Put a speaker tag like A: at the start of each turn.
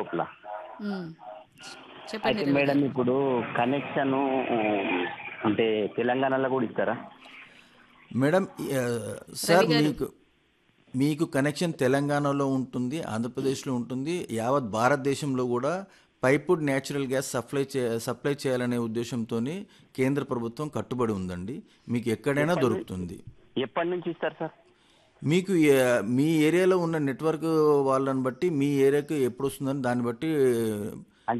A: లోపల
B: ఉమ్.
A: అయితే
B: చెప్పండి రవి
A: మేడం
B: గారు
A: ఇప్పుడు కనెక్షన్ అంటే తెలంగాణలో కూడా ఇస్తారా
C: మేడం ఆ, సార్
B: రవి గారు.
C: మీకు మీకు కనెక్షన్ తెలంగాణలో ఉంటుంది ఆంధ్రప్రదేశ్లో ఉంటుంది యావత్ భారతదేశంలో కూడా పైపుడ్ న్యాచురల్ గ్యాస్ సప్లై చే సప్లై చేయాలనే ఉద్దేశంతో కేంద్ర ప్రభుత్వం కట్టుబడి ఉందండి మీకు ఎక్కడైనా దొరుకుతుంది
A: ఎప్పటి నుంచి ఇస్తారు సార్
C: మీకు ఏ- మీ ఏరియాలో ఉన్న నెట్వర్క్ వాళ్ళని బట్టి మీ ఏరియాకి ఎప్పుడు వస్తుందని దాన్ని బట్టి